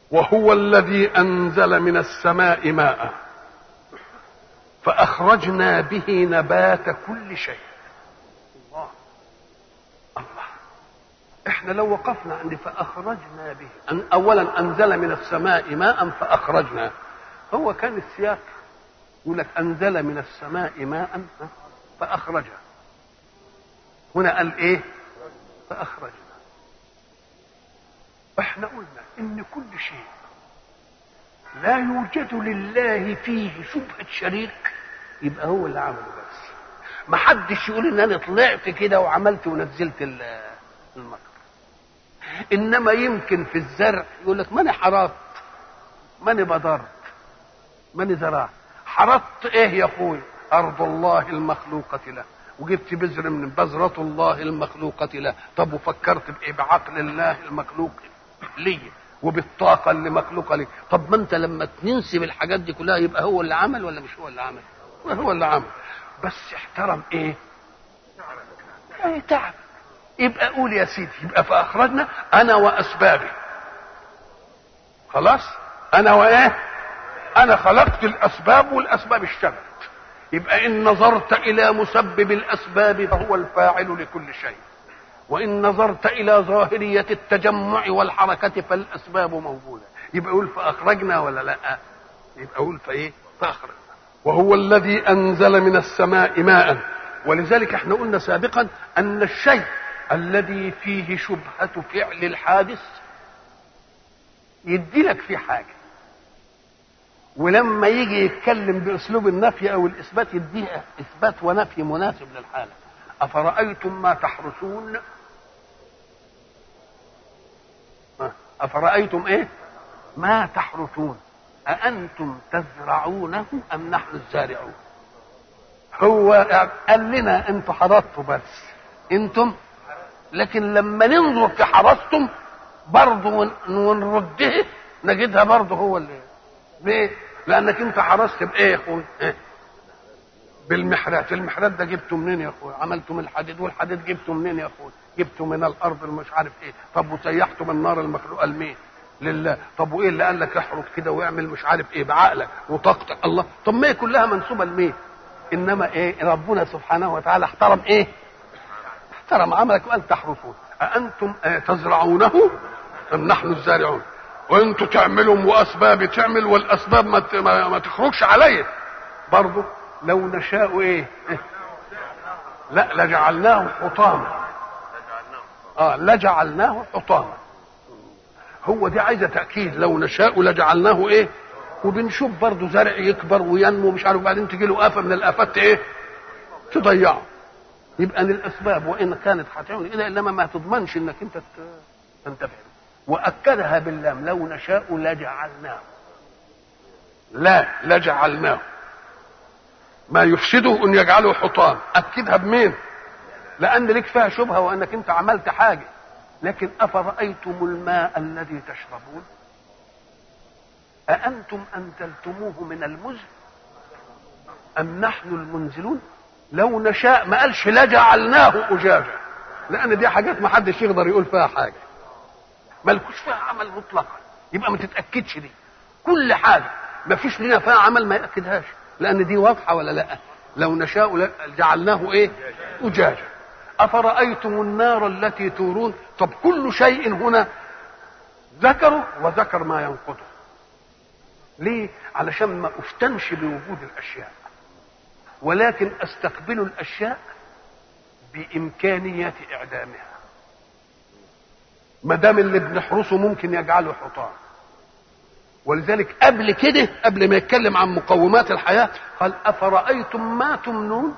وهو الذي انزل من السماء ماء فاخرجنا به نبات كل شيء الله الله احنا لو وقفنا عند فاخرجنا به أن اولا انزل من السماء ماء فاخرجنا هو كان السياق يقول لك انزل من السماء ماء فاخرج هنا قال ايه فاخرجنا احنا قلنا ان كل شيء لا يوجد لله فيه شبهة شريك يبقى هو اللي عمله بس ما حدش يقول ان انا طلعت كده وعملت ونزلت المطر انما يمكن في الزرع يقول لك ماني حرطت ماني بضرت ماني زرعت حرطت ايه يا اخوي ارض الله المخلوقة له وجبت بذر من بذرة الله المخلوقة له طب وفكرت بايه بعقل الله المخلوق ليه وبالطاقة اللي مخلوقة ليه طب ما انت لما تنسب الحاجات دي كلها يبقى هو اللي عمل ولا مش هو اللي عمل هو اللي عمل بس احترم ايه ايه تعب يبقى قول يا سيدي يبقى فاخرجنا انا واسبابي خلاص انا وايه انا خلقت الاسباب والاسباب اشتغلت يبقى ان نظرت الى مسبب الاسباب فهو الفاعل لكل شيء وان نظرت الى ظاهريه التجمع والحركه فالاسباب موجوده يبقى يقول فاخرجنا ولا لا يبقى يقول فايه فاخرجنا وهو الذي انزل من السماء ماء ولذلك احنا قلنا سابقا ان الشيء الذي فيه شبهه فعل الحادث يدي لك فيه حاجه ولما يجي يتكلم باسلوب النفي او الاثبات يديها اثبات ونفي مناسب للحاله افرايتم ما تحرسون افرايتم ايه ما تحرثون أأنتم تزرعونه أم نحن الزارعون هو قال لنا أنتم حرثتوا بس أنتم لكن لما ننظر في حرثتم برضه ونرده نجدها برضه هو اللي ليه؟ لأنك أنت حرثت بإيه يا أخوي؟ إيه؟ بالمحرات المحرات ده جبته منين يا أخوي؟ عملته من الحديد والحديد جبته منين يا أخوي؟ جبته من الأرض مش عارف إيه طب وسيحته من النار المخلوقة لمين؟ لله طب وايه اللي قال لك احرق كده واعمل مش عارف ايه بعقلك وطاقتك الله طب ما هي كلها منسوبه لمين انما ايه ربنا سبحانه وتعالى احترم ايه احترم عملك وان تحرثون أأنتم آه تزرعونه أم نحن الزارعون وانتوا تعملوا واسباب تعمل والاسباب ما, ما, ما تخرجش عليه برضه لو نشاء ايه, إيه؟ لا لجعلناه حطاما اه لجعلناه حطاما هو دي عايزه تاكيد لو نشاء لجعلناه ايه وبنشوف برضه زرع يكبر وينمو مش عارف بعدين تجي له افه من الافات ايه تضيعه يبقى ان الاسباب وان كانت هتعمل الى انما ما تضمنش انك انت تنتفع واكدها باللام لو نشاء لجعلناه لا لجعلناه ما يفسده ان يجعله حطام اكدها بمين لان لك فيها شبهه وانك انت عملت حاجه لكن أفرأيتم الماء الذي تشربون أأنتم أنزلتموه من المزن أم نحن المنزلون لو نشاء ما قالش لجعلناه أجاجا لأن دي حاجات ما حدش يقدر يقول فيها حاجة ملكوش فيها عمل مطلقا يبقى ما تتأكدش دي كل حاجة ما فيش لنا فيها عمل ما يأكدهاش لأن دي واضحة ولا لا لو نشاء جعلناه إيه أجاجا أفرأيتم النار التي تورون طب كل شيء هنا ذكره وذكر ما ينقضه ليه علشان ما افتنش بوجود الاشياء ولكن استقبل الاشياء بامكانيه اعدامها ما دام اللي بنحرسه ممكن يجعله حطام ولذلك قبل كده قبل ما يتكلم عن مقومات الحياه قال افرايتم ما تمنون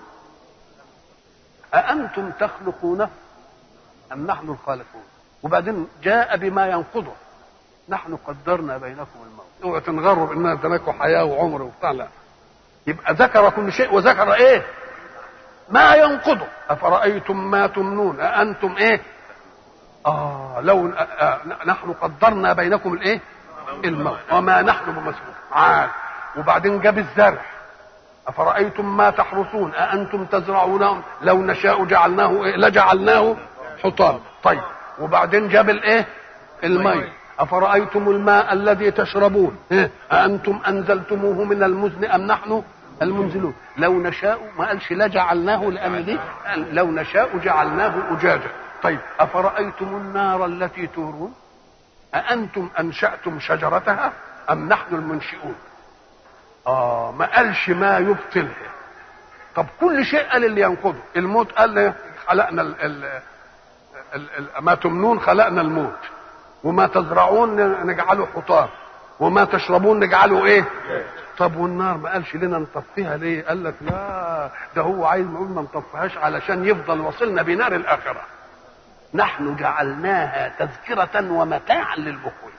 أأنتم تخلقونه أم نحن الخالقون وبعدين جاء بما ينقضه نحن قدرنا بينكم الموت اوعوا تنغروا باننا اديناكم حياه وعمر وبتاع لا يبقى ذكر كل شيء وذكر ايه ما ينقضه افرايتم ما تمنون اانتم ايه اه لو آه آه نحن قدرنا بينكم الايه الموت وما نحن بمسؤول عاد وبعدين جاب الزرع أفرأيتم ما تحرثون أأنتم تزرعونه لو نشاء جعلناه إيه؟ لجعلناه حطام طيب وبعدين جاب الايه المي افرايتم الماء الذي تشربون إيه؟ اانتم انزلتموه من المزن ام نحن المنزلون لو نشاء ما قالش لا جعلناه لان دي قال لو نشاء جعلناه اجاجا طيب افرايتم النار التي تورون أأنتم أنشأتم شجرتها أم نحن المنشئون آه ما قالش ما يبطلها طب كل شيء قال اللي ينقضه الموت قال خلقنا ال ال ال ال ما تمنون خلقنا الموت وما تزرعون نجعله حطام وما تشربون نجعله ايه طب والنار ما قالش لنا نطفيها ليه قال لك لا ده هو عايز نقول ما نطفيهاش علشان يفضل وصلنا بنار الاخره نحن جعلناها تذكرة ومتاعا للمقوي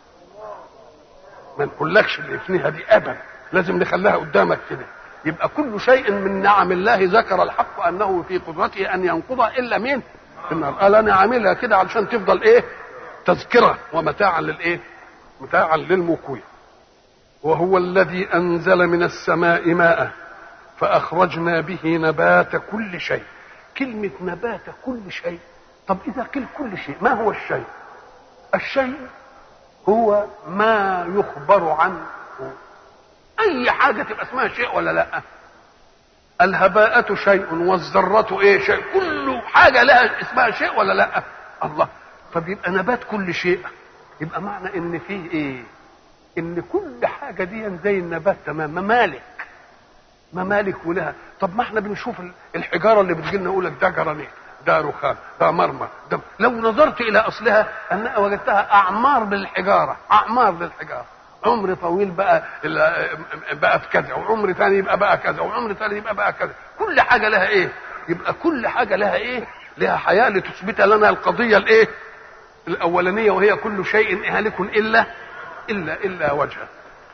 ما نقولكش اللي يفنيها دي ابدا لازم نخليها قدامك كده يبقى كل شيء من نعم الله ذكر الحق انه في قدرته ان ينقض الا مين النار قال انا عاملها كده علشان تفضل ايه تذكرة ومتاعا للايه متاعا للمقوي وهو الذي انزل من السماء ماء فاخرجنا به نبات كل شيء كلمة نبات كل شيء طب إذا قيل كل شيء ما هو الشيء الشيء هو ما يخبر عنه أي حاجة تبقى اسمها شيء ولا لا الهباءة شيء والذرة إيه شيء كل حاجة لها اسمها شيء ولا لا الله طب يبقى نبات كل شيء يبقى معنى ان فيه ايه ان كل حاجة دي زي النبات تمام ممالك ممالك ولها طب ما احنا بنشوف الحجارة اللي بتجي لنا يقول لك ده جرانيت ده رخام ده مرمى ده لو نظرت الى اصلها ان وجدتها اعمار للحجاره اعمار للحجاره عمر طويل بقى بقى في كذا وعمر ثاني يبقى بقى كذا وعمر ثاني يبقى بقى كذا كل حاجه لها ايه يبقى كل حاجه لها ايه لها حياه لتثبت لنا القضيه الايه الاولانيه وهي كل شيء هالك الا الا الا وجهه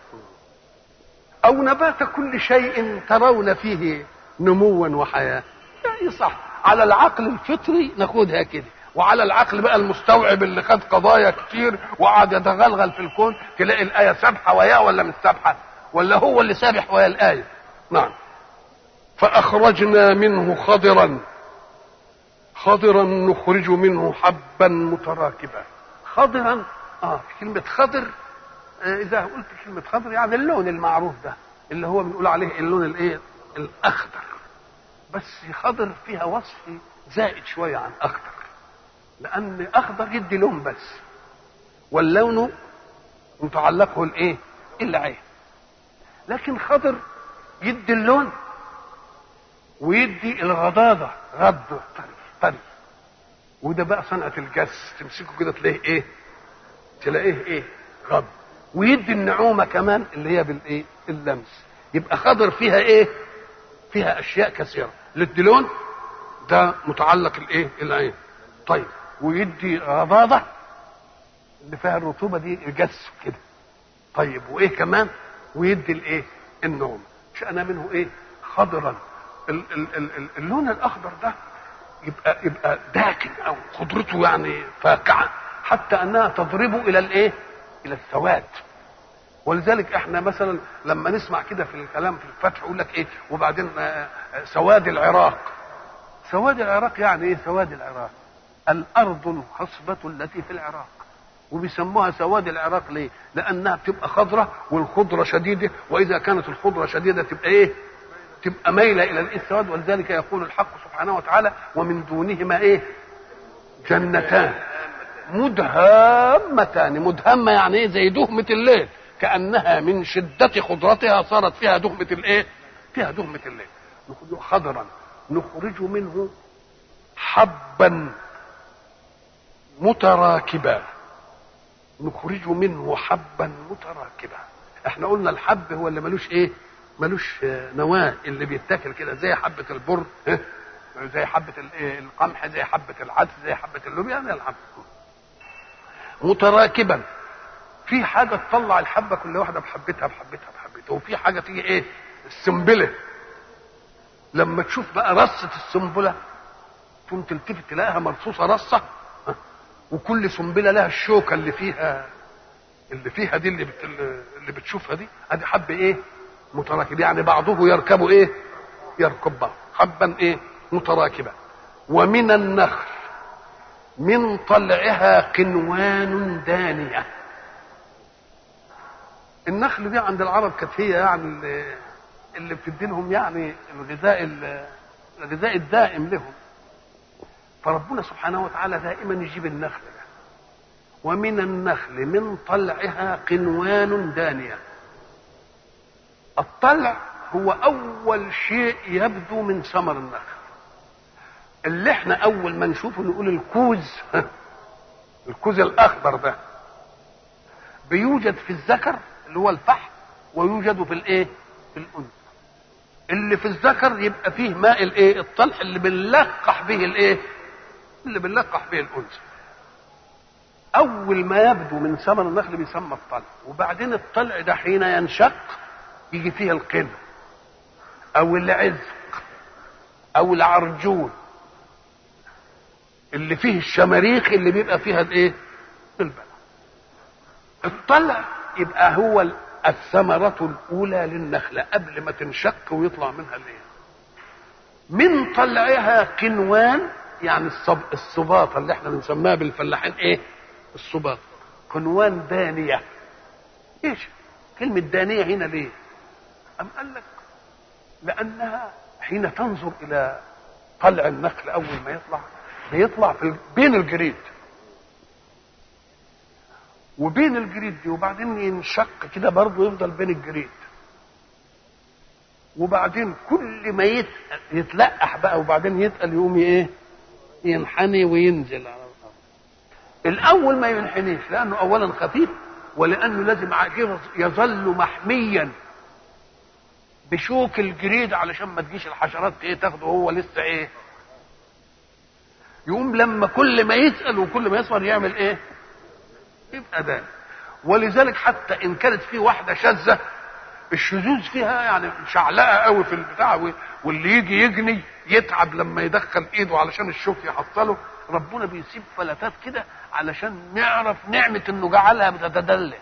او نبات كل شيء ترون فيه نموا وحياه لا صح على العقل الفطري ناخدها كده وعلى العقل بقى المستوعب اللي خد قضايا كتير وقعد يتغلغل في الكون تلاقي الآية سابحة وياه ولا مش سابحة ولا هو اللي سابح ويا الآية نعم فأخرجنا منه خضرا خضرا نخرج منه حبا متراكبا خضرا اه في كلمة خضر آه إذا قلت كلمة خضر يعني اللون المعروف ده اللي هو بنقول عليه اللون الايه الأخضر بس خضر فيها وصف زائد شوية عن أخضر لأن أخضر يدي لون بس واللون متعلقه الإيه؟ العين لكن خضر يدي اللون ويدي الغضاضة غض طري طري وده بقى صنعة الجس تمسكه كده تلاقيه إيه؟ تلاقيه إيه؟ غض ويدي النعومة كمان اللي هي بالإيه؟ اللمس يبقى خضر فيها إيه؟ فيها أشياء كثيرة للدلون ده متعلق الايه العين طيب ويدي غضاضه اللي فيها الرطوبه دي جس كده طيب وايه كمان ويدي الايه النوم شأن منه ايه خضرا ال ال ال اللون الاخضر ده يبقى يبقى داكن او خضرته يعني فاقعه حتى انها تضربه الى الايه الى السواد ولذلك احنا مثلا لما نسمع كده في الكلام في الفتح يقول لك ايه وبعدين سواد العراق سواد العراق يعني ايه سواد العراق الارض الخصبة التي في العراق وبيسموها سواد العراق ليه لانها بتبقى خضرة والخضرة شديدة واذا كانت الخضرة شديدة تبقى ايه تبقى مايلة الى السواد ولذلك يقول الحق سبحانه وتعالى ومن دونهما ايه جنتان مدهامتان مدهمة يعني ايه زي دهمة الليل كأنها من شدة خضرتها صارت فيها دهمة الايه فيها دهمة الليل خضرا نخرج منه حبا متراكبا نخرج منه حبا متراكبا احنا قلنا الحب هو اللي ملوش ايه ملوش نواه اللي بيتاكل كده زي حبة البر زي حبة القمح زي حبة العدس زي حبة اللوبيا زي الحب متراكبا في حاجة تطلع الحبة كل واحدة بحبتها بحبتها بحبتها وفي حاجة تيجي ايه السنبلة لما تشوف بقى رصة السنبلة تقوم تلتفت تلاقيها مرصوصة رصة وكل سنبلة لها الشوكة اللي فيها اللي فيها دي اللي, بت... اللي بتشوفها دي ادي حب ايه متراكب يعني بعضه يركب ايه يركب بعض حبا ايه متراكبا ومن النخل من طلعها قنوان دانية النخل دي عند العرب كانت هي يعني اللي, اللي بتدي لهم يعني الغذاء الغذاء الدائم لهم فربنا سبحانه وتعالى دائما يجيب النخل ده ومن النخل من طلعها قنوان دانية الطلع هو أول شيء يبدو من ثمر النخل اللي احنا أول ما نشوفه نقول الكوز الكوز الأخضر ده بيوجد في الذكر اللي هو الفحم ويوجد في الايه؟ في الأنثى اللي في الذكر يبقى فيه ماء الايه؟ الطلح اللي بنلقح به الايه؟ اللي بنلقح به الأنثى اول ما يبدو من ثمر النخل بيسمى الطلع وبعدين الطلع ده حين ينشق يجي فيه القن او العزق او العرجون اللي فيه الشماريخ اللي بيبقى فيها الايه البلع الطلع يبقى هو الثمرة الأولى للنخلة قبل ما تنشق ويطلع منها الايه من طلعها قنوان يعني الصب... الصباطة اللي احنا بنسميها بالفلاحين ايه الصباط قنوان دانية ايش كلمة دانية هنا ليه أم قال لك لأنها حين تنظر إلى طلع النخل أول ما يطلع بيطلع في بين الجريد وبين الجريد دي وبعدين ينشق كده برضه يفضل بين الجريد وبعدين كل ما يتلقح بقى وبعدين يتقل يقوم ايه ينحني وينزل على الارض الاول ما ينحنيش لانه اولا خفيف ولانه لازم يظل محميا بشوك الجريد علشان ما تجيش الحشرات ايه تاخده هو لسه ايه يقوم لما كل ما يسال وكل ما يصبر يعمل ايه يبقى ده ولذلك حتى ان كانت في واحده شاذه الشذوذ فيها يعني شعلقه قوي في البتاع واللي يجي يجني يتعب لما يدخل ايده علشان الشوك يحصله ربنا بيسيب فلتات كده علشان نعرف نعمه انه جعلها بتتدلى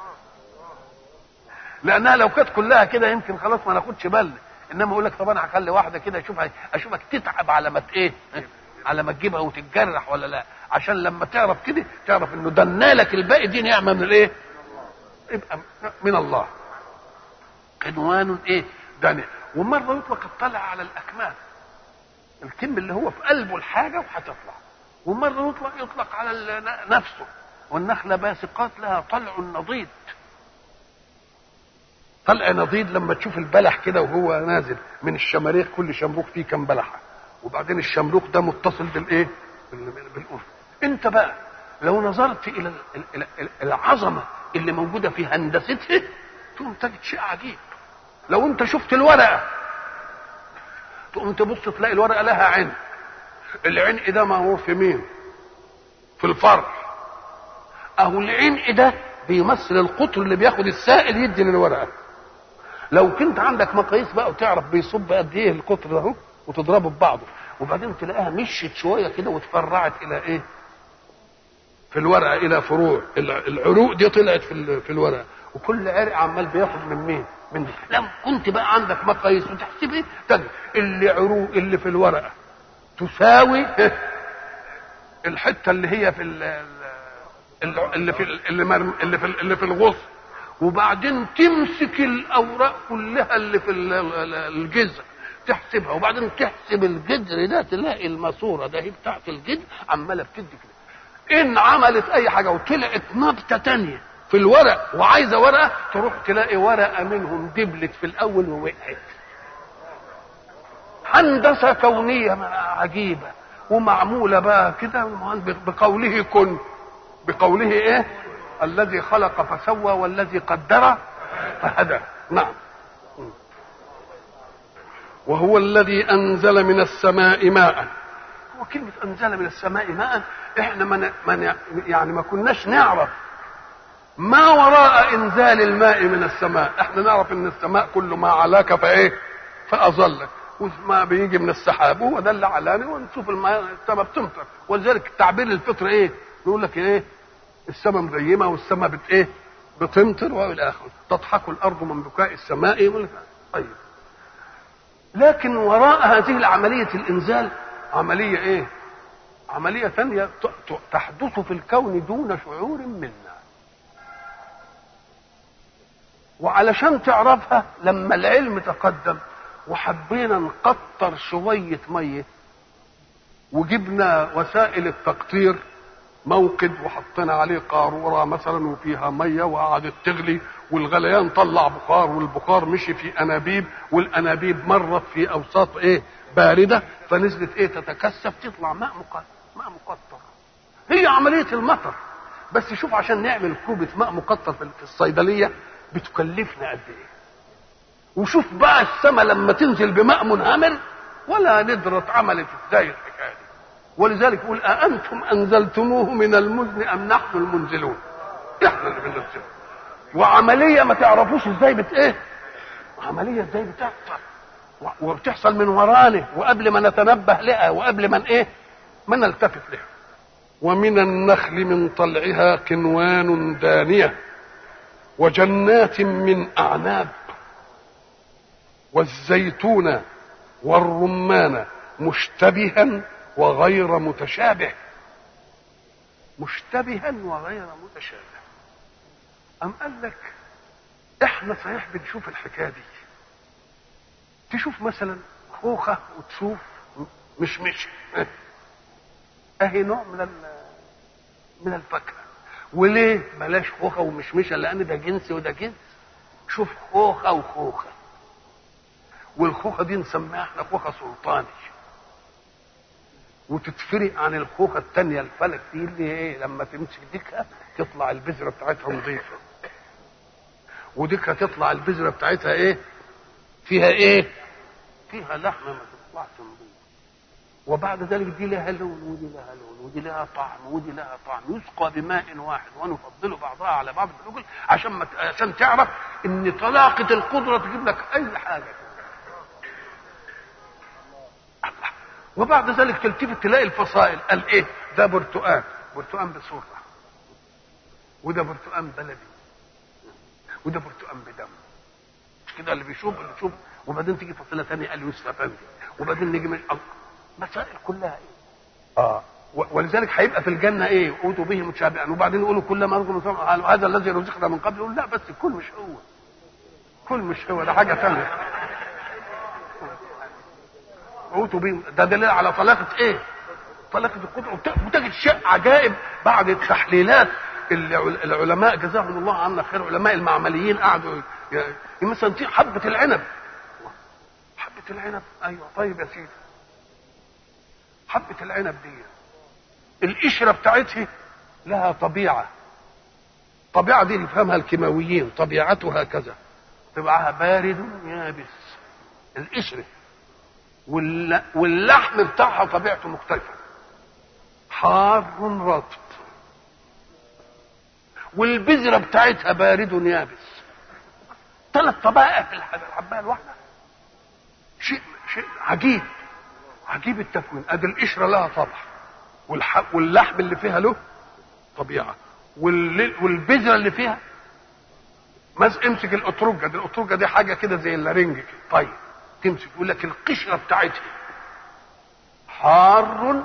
لانها لو كانت كلها كده يمكن خلاص ما ناخدش بالنا انما يقول لك طب انا هخلي واحده كده اشوفها اشوفك تتعب على ما ايه على ما تجيبها وتتجرح ولا لا عشان لما تعرف كده تعرف انه دنالك الباقي دي نعمه من الايه يبقى من الله عنوان ايه دانية ومره يطلق الطلع على الاكمام الكم اللي هو في قلبه الحاجه وهتطلع ومره يطلق يطلق على نفسه والنخله باسقات لها طلع نضيد طلع نضيد لما تشوف البلح كده وهو نازل من الشماريخ كل شمروخ فيه كم بلحه وبعدين الشمروخ ده متصل بالايه بالأنف انت بقى لو نظرت الى العظمه اللي موجوده في هندستها تقوم تجد شيء عجيب لو انت شفت الورقه تقوم تبص تلاقي الورقه لها عين العين ده ما هو في مين في الفرع اهو العين ده بيمثل القطر اللي بياخد السائل يدي للورقه لو كنت عندك مقاييس بقى وتعرف بيصب قد ايه القطر ده وتضربه ببعضه وبعدين تلاقيها مشيت شويه كده وتفرعت الى ايه في الورقه الى فروع العروق دي طلعت في في الورقه وكل عرق عمال بياخد من مين من دي لو كنت بقى عندك مقاييس وتحسب ايه تجد اللي عروق اللي في الورقه تساوي الحته اللي هي في اللي في اللي, اللي في اللي في الغصن وبعدين تمسك الاوراق كلها اللي في الجذع تحسبها وبعدين تحسب الجذر ده تلاقي الماسوره ده هي بتاعت الجذر عماله بتدي كده ان عملت اي حاجه وطلعت نبته تانية في الورق وعايزه ورقه تروح تلاقي ورقه منهم دبلت في الاول ووقعت هندسه كونيه عجيبه ومعموله بقى كده بقوله كن بقوله ايه الذي خلق فسوى والذي قدر فهدى نعم وهو الذي انزل من السماء ماء هو كلمه انزل من السماء ماء احنا من من يعني ما كناش نعرف ما وراء انزال الماء من السماء احنا نعرف ان السماء كل ما علاك فايه فاظلك وما بيجي من السحاب هو ده اللي علاني ونشوف الماء السماء بتمطر ولذلك التعبير الفطر ايه يقول لك ايه السماء مغيمه والسماء بت ايه بتمطر والى اخره تضحك الارض من بكاء السماء يقول لك طيب لكن وراء هذه العمليه الانزال عمليه ايه عملية ثانية تحدث في الكون دون شعور منا وعلشان تعرفها لما العلم تقدم وحبينا نقطر شوية مية وجبنا وسائل التقطير موقد وحطينا عليه قارورة مثلا وفيها مية وقعدت تغلي والغليان طلع بخار والبخار مشي في أنابيب والأنابيب مرت في أوساط إيه باردة فنزلت إيه تتكثف تطلع ماء مقطر ماء مقطر هي عملية المطر بس شوف عشان نعمل كوبة ماء مقطر في الصيدلية بتكلفنا قد ايه وشوف بقى السماء لما تنزل بماء منهمر ولا ندرة عملت ازاي الحكايه دي ولذلك يقول أأنتم أنزلتموه من المزن أم نحن المنزلون؟ احنا اللي بننزله وعملية ما تعرفوش ازاي بت ايه؟ عملية ازاي بتحصل وبتحصل من ورانا وقبل ما نتنبه لها وقبل ما ايه؟ ما نلتفت لها ومن النخل من طلعها قنوان دانيه وجنات من اعناب والزيتون والرمان مشتبها وغير متشابه مشتبها وغير متشابه أم قال لك احنا صحيح بنشوف الحكايه دي تشوف مثلا خوخه وتشوف مش مش اهي نوع من من الفاكهه وليه بلاش خوخه ومشمشه لان ده جنس وده جنس شوف خوخه وخوخه والخوخه دي نسميها احنا خوخه سلطاني وتتفرق عن الخوخه الثانيه الفلك دي اللي ايه لما تمسك ديكها تطلع البذره بتاعتها نظيفه وديكها تطلع البذره بتاعتها ايه فيها ايه فيها لحمه ما تطلعش نظيفه وبعد ذلك دي لها لون ودي لها لون ودي لها طعم ودي لها طعم يسقى بماء واحد ونفضل بعضها على بعض في الاكل عشان ما عشان تعرف ان طلاقه القدره تجيب لك اي حاجه وبعد ذلك تلتفت تلاقي الفصائل قال ايه ده برتقان برتقان بسرعه وده برتقان بلدي وده برتقان بدم مش كده اللي بيشوف اللي بيشوف وبعدين تيجي فصيله ثانيه قال يوسف افندي وبعدين نيجي من مسائل كلها ايه اه ولذلك هيبقى في الجنه ايه اوتوا به متشابها وبعدين يقولوا كل ما رزقنا هذا الذي رزقنا من قبل يقول لا بس كل مش هو كل مش هو ده حاجه ثانيه اوتوا به ده دليل على طلاقه ايه طلاقه القدره وتجد شيء عجائب بعد التحليلات العلماء جزاهم الله عنا خير علماء المعمليين قعدوا يعني مثلا حبه العنب حبه العنب ايوه طيب يا سيدي حبة العنب دي القشرة بتاعتها لها طبيعة طبيعة دي يفهمها الكيماويين طبيعتها كذا طبعها بارد يابس القشرة واللحم بتاعها طبيعته مختلفة حار رطب والبذرة بتاعتها بارد يابس ثلاث طبائع في الحباية الواحدة شيء شيء عجيب عجيب التكوين ادي القشره لها طبع واللحم اللي فيها له طبيعه والبذره اللي فيها مز امسك الاترجه دي الاترجه دي حاجه كده زي اللارنج كده طيب تمسك يقول لك القشره بتاعتها حار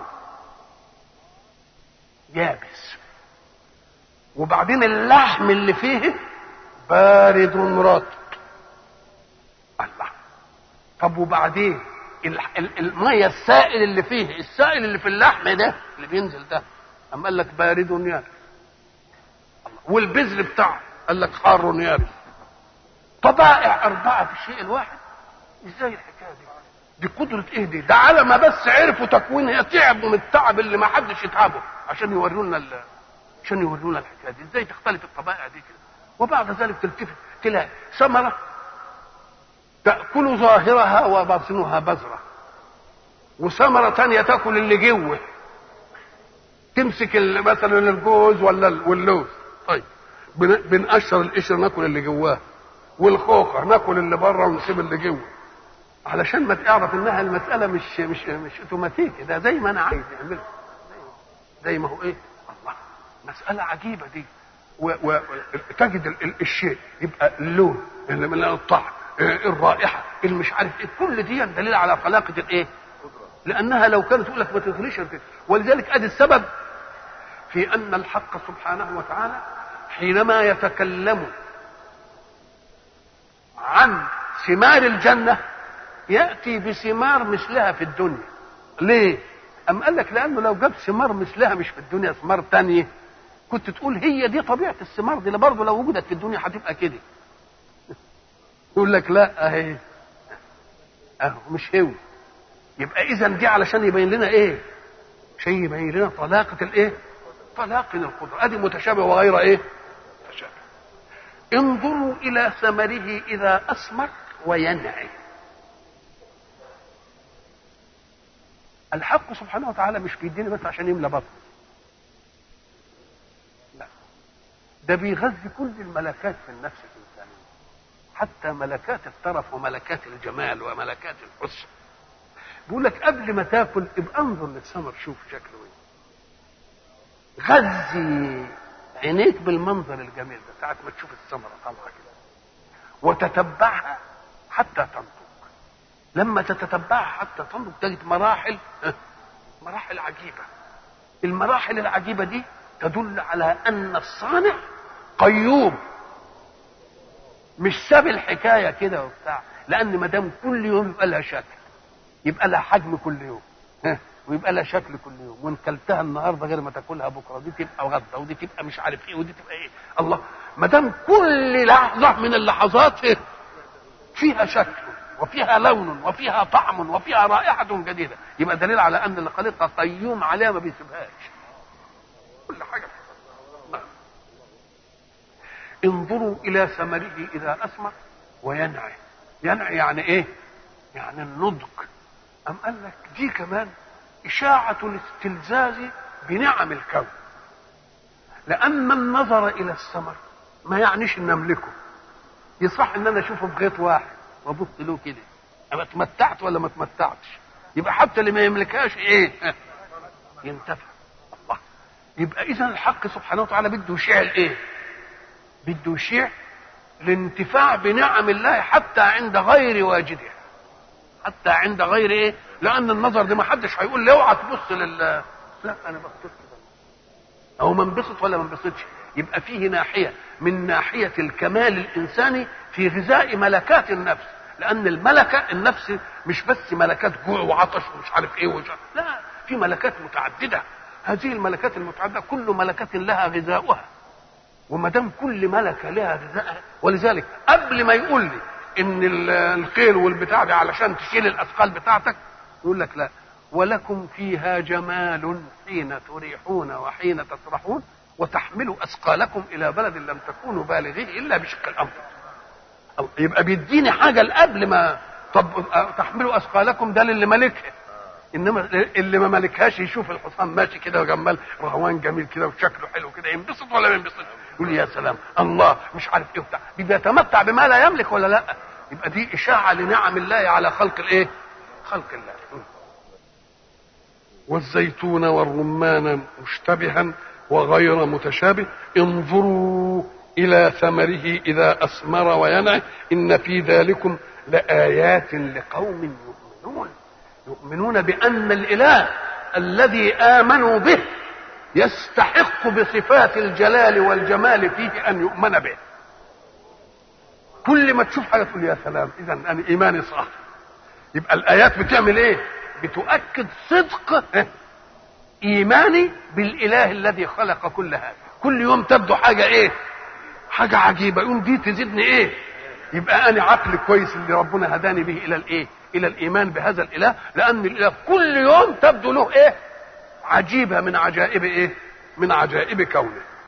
يابس وبعدين اللحم اللي فيه بارد رطب الله طب وبعدين الميه السائل اللي فيه السائل اللي في اللحم ده اللي بينزل ده اما قال لك بارد يابس والبذر بتاعه قال لك حار يابس طبائع اربعه في الشيء الواحد ازاي الحكايه دي دي قدرة ايه دي؟ ده على ما بس عرفوا تكوينها تعبوا من التعب اللي ما حدش يتعبه عشان يورونا ال... عشان يورونا الحكايه دي، ازاي تختلف الطبائع دي كده؟ وبعد ذلك تلتفت تلاقي ثمره تأكل ظاهرها وباطنها بذرة وثمرة تانية تاكل اللي جوه تمسك مثلا الجوز ولا واللوز طيب بنقشر القشر ناكل اللي جواه والخوخة ناكل اللي بره ونسيب اللي جوه علشان ما تعرف انها المسألة مش مش مش اوتوماتيكي ده زي ما انا عايز يعمله زي ما هو ايه الله مسألة عجيبة دي وتجد الشيء يبقى اللون اللي من الطعم الرائحه المش عارف ايه كل دي دليل على خلاقه الايه لانها لو كانت تقول لك ما تغليش ولذلك ادي السبب في ان الحق سبحانه وتعالى حينما يتكلم عن ثمار الجنه ياتي بثمار مثلها في الدنيا ليه أم قال لك لأنه لو جاب ثمار مثلها مش في الدنيا ثمار تانية كنت تقول هي دي طبيعة الثمار دي برضه لو وجدت في الدنيا هتبقى كده يقول لك لا أهي أهو مش هو يبقى إذا دي علشان يبين لنا إيه؟ شيء يبين لنا طلاقة الإيه؟ طلاقة القدرة أدي متشابه وغير إيه؟ متشابه انظروا إلى ثمره إذا أثمر وينعي الحق سبحانه وتعالى مش بيديني بس عشان يملى بطني لا ده بيغذي كل الملكات في النفس الإنسانية حتى ملكات الطرف وملكات الجمال وملكات الحسن بيقول لك قبل ما تاكل ابقى انظر للثمر شوف شكله ايه غذي عينيك بالمنظر الجميل ده ساعة ما تشوف الثمرة طالعة كده وتتبعها حتى تنضج لما تتتبعها حتى تنضج تجد مراحل مراحل عجيبة المراحل العجيبة دي تدل على أن الصانع قيوم مش ساب الحكاية كده وبتاع لأن ما دام كل يوم يبقى لها شكل يبقى لها حجم كل يوم ويبقى لها شكل كل يوم وان كلتها النهارده غير ما تاكلها بكره دي تبقى غدا ودي تبقى مش عارف ايه ودي تبقى ايه الله ما دام كل لحظه من اللحظات فيها شكل وفيها لون وفيها طعم وفيها رائحة جديدة يبقى دليل على أن اللي خلقها قيوم عليها ما بيسيبهاش كل حاجة انظروا إلى ثمره إذا أثمر وينعي ينعي يعني إيه؟ يعني النضج أم قال لك دي كمان إشاعة الاستلزاز بنعم الكون لأن من نظر إلى الثمر ما يعنيش أن أملكه يصح أن أنا أشوفه بغيط واحد وابص له كده انا اتمتعت ولا ما اتمتعتش يبقى حتى اللي ما يملكهاش ايه ينتفع الله يبقى اذا الحق سبحانه وتعالى بده يشيع الايه بده يشيع الانتفاع بنعم الله حتى عند غير واجدها حتى عند غير ايه لان النظر ده ما حدش هيقول لي اوعى تبص لل لا انا بصيت كده او ما انبسط ولا ما انبسطش يبقى فيه ناحيه من ناحيه الكمال الانساني في غذاء ملكات النفس لان الملكه النفس مش بس ملكات جوع وعطش ومش عارف ايه وش لا في ملكات متعدده هذه الملكات المتعدده كل ملكه لها غذاؤها وما دام كل ملكه لها غذاءها ولذلك قبل ما يقول لي ان الخيل والبتاع ده علشان تشيل الاثقال بتاعتك يقول لك لا ولكم فيها جمال حين تريحون وحين تسرحون وتحملوا اثقالكم الى بلد لم تكونوا بالغيه الا بشق الانفس يبقى بيديني حاجه قبل ما طب تحملوا اثقالكم ده للي مالكها انما اللي ما مالكهاش يشوف الحصان ماشي كده وجمال رهوان جميل كده وشكله حلو كده ينبسط ولا ما ينبسطش يقول يا سلام الله مش عارف ايه وبتاع بيتمتع بما لا يملك ولا لا يبقى دي اشاعه لنعم الله على خلق الايه خلق الله والزيتون والرمان مشتبها وغير متشابه انظروا إلى ثمره إذا أثمر وينعي إن في ذلكم لآيات لقوم يؤمنون يؤمنون بأن الإله الذي آمنوا به يستحق بصفات الجلال والجمال فيه أن يؤمن به كل ما تشوف حاجة تقول يا سلام إذا أنا إيماني صح يبقى الآيات بتعمل إيه؟ بتؤكد صدق إيماني بالإله الذي خلق كل هذا كل يوم تبدو حاجة إيه؟ حاجة عجيبة يقوم دي تزيدني ايه يبقى انا عقل كويس اللي ربنا هداني به الى الايه الى الايمان بهذا الاله لان الاله كل يوم تبدو له ايه عجيبة من عجائب ايه من عجائب كونه